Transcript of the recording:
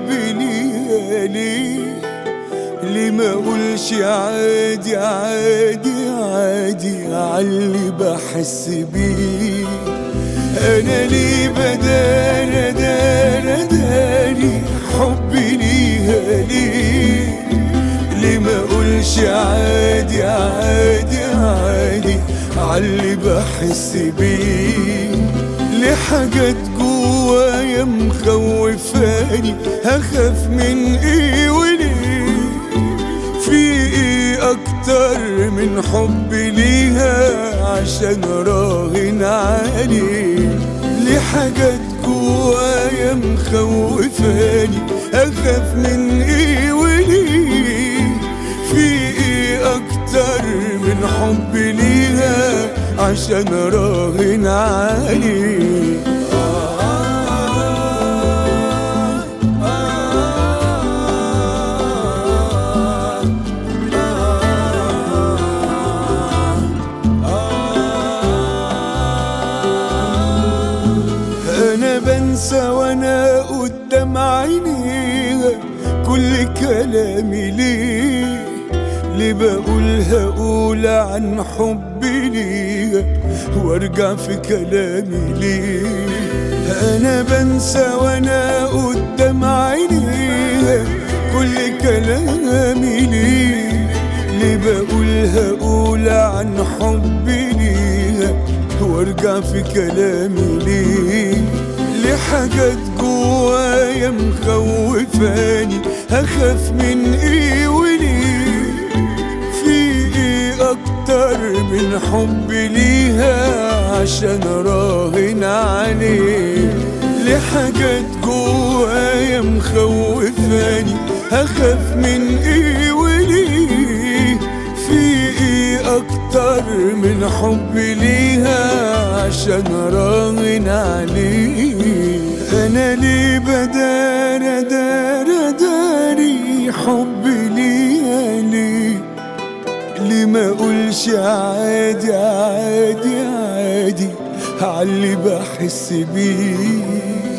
حبي ليها ليه ليه ما اقولش عادي عادي عادي عاللي بحس بيه انا ليه بدار دار داري حبي ليها ليه ليه ما اقولش عادي عادي عادي عاللي بحس بيه ليه حاجات جوايا مخوفاني هخاف من ايه وليه في ايه اكتر من حبي ليها عشان راهن عليه ليه حاجات جوايا مخوفاني اخاف من ايه وليه في ايه اكتر من حبي ليها عشان راهن عليه انا بنسى وانا قدام عينيها كل كلامي ليه ليه بقولها اقول عن حبي ليها وارجع في كلامي ليه انا بنسى وانا قدام عينيها كل كلامي ليه ليه بقولها اقول عن حبي ليها وارجع في كلامي ليه ليه حاجات جوايا مخوفاني هخاف من ايه وليه في ايه اكتر من حبي ليها عشان راهن عليه ليه حاجات جوايا مخوفاني هخاف من ايه وليه في ايه اكتر من حبي ليها عشان راهن عليه انا ليه بدار دار داري حبي ليها ليه ليه ما اقولش عادي عادي عادي عاللي بحس بيه